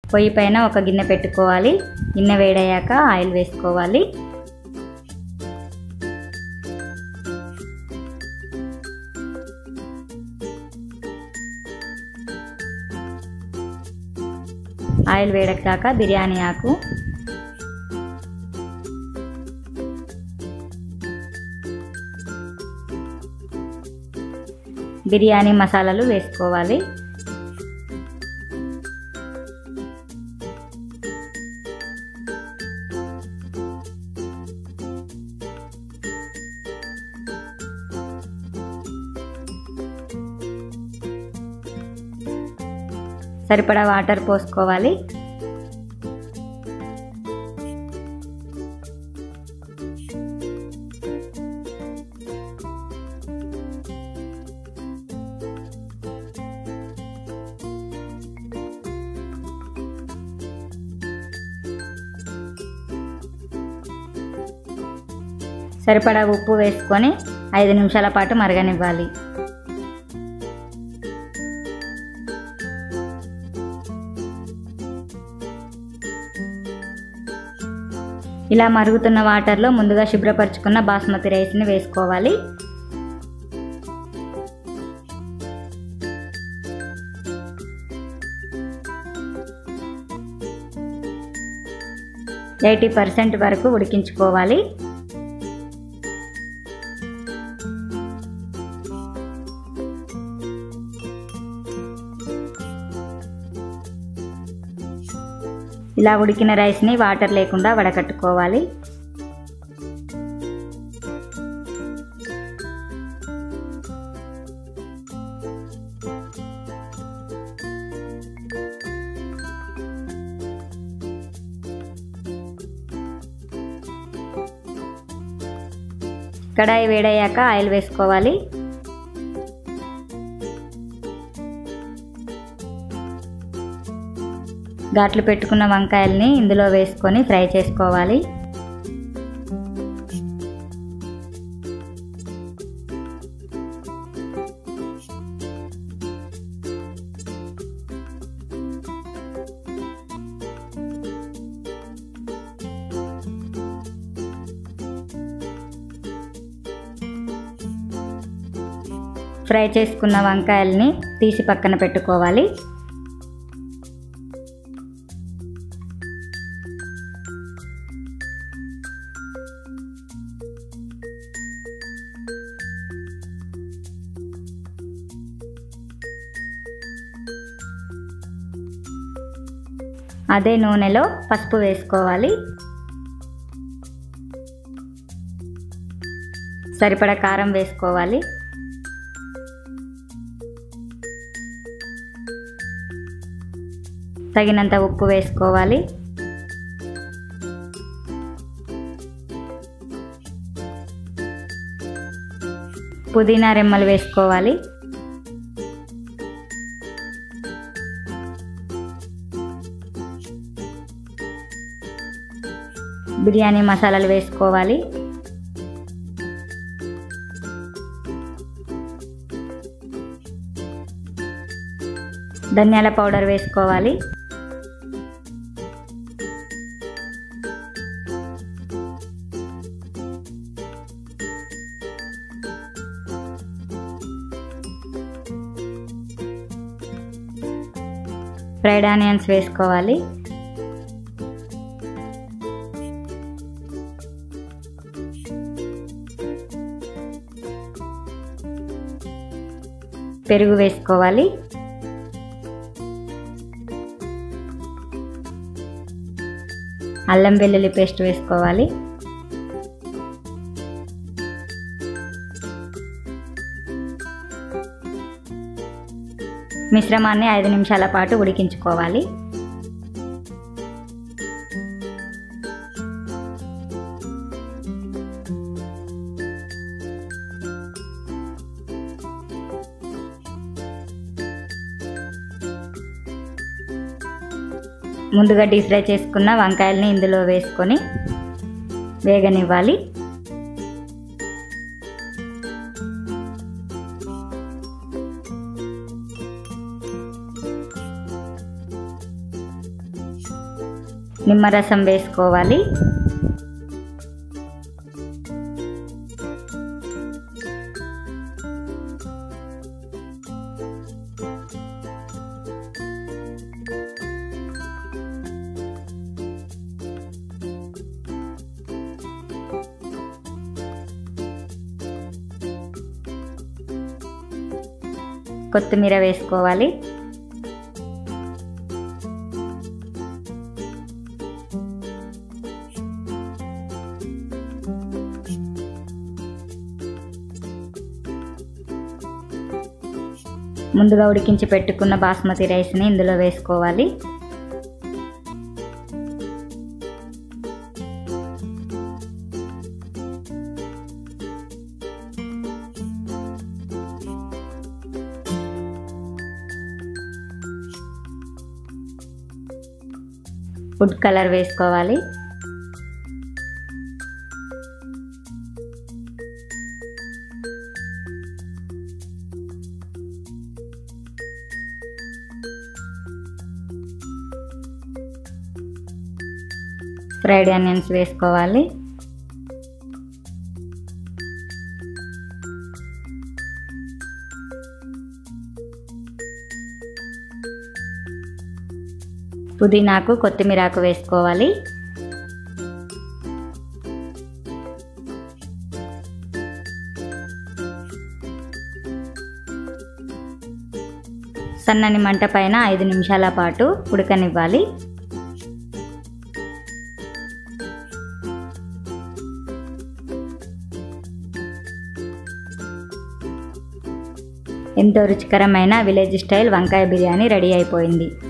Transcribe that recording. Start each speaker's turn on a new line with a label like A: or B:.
A: పొయ్యి పైన ఒక గిన్నె పెట్టుకోవాలి గిన్నె వేడయ్యాక ఆయిల్ వేసుకోవాలి ఆయిల్ వేడెక్కాక బిర్యానీ ఆకు బిర్యానీ మసాలాలు వేసుకోవాలి సరిపడా వాటర్ పోసుకోవాలి సరిపడా ఉప్పు వేసుకొని ఐదు నిమిషాల పాటు మరగనివ్వాలి ఇలా మరుగుతున్న వాటర్లో ముందుగా శుభ్రపరచుకున్న బాస్మతి రైస్ని వేసుకోవాలి ఎయిటీ పర్సెంట్ వరకు ఉడికించుకోవాలి ఇలా ఉడికిన రైస్ని వాటర్ లేకుండా వడకట్టుకోవాలి కడాయి వేడయ్యాక ఆయిల్ వేసుకోవాలి ఘాట్లు పెట్టుకున్న వంకాయల్ని ఇందులో వేసుకొని ఫ్రై చేసుకోవాలి ఫ్రై చేసుకున్న వంకాయల్ని తీసి పక్కన పెట్టుకోవాలి అదే నూనెలో పసుపు వేసుకోవాలి సరిపడ కారం వేసుకోవాలి తగినంత ఉప్పు వేసుకోవాలి పుదీనా రెమ్మలు వేసుకోవాలి బిర్యానీ మసాలాలు వేసుకోవాలి ధనియాల పౌడర్ వేసుకోవాలి ఫ్రైడ్ ఆనియన్స్ వేసుకోవాలి పెరుగు వేసుకోవాలి అల్లం వెల్లుల్లి పేస్ట్ వేసుకోవాలి మిశ్రమాన్ని ఐదు నిమిషాల పాటు ఉడికించుకోవాలి ముందుగా డీప్ ఫ్రై చేసుకున్న వంకాయల్ని ఇందులో వేసుకొని వేగనివ్వాలి నిమ్మరసం వేసుకోవాలి కొత్తిమీర వేసుకోవాలి ముందుగా ఉడికించి పెట్టుకున్న బాస్మతి రైస్ని ఇందులో వేసుకోవాలి ఫుడ్ కలర్ వేసుకోవాలి ఫ్రైడ్ ఆనియన్స్ వేసుకోవాలి పుదీనాకు కొత్తిమీరాకు వేసుకోవాలి సన్నని మంట పైన ఐదు నిమిషాల పాటు ఉడకనివ్వాలి ఎంతో రుచికరమైన విలేజ్ స్టైల్ వంకాయ బిర్యానీ రెడీ అయిపోయింది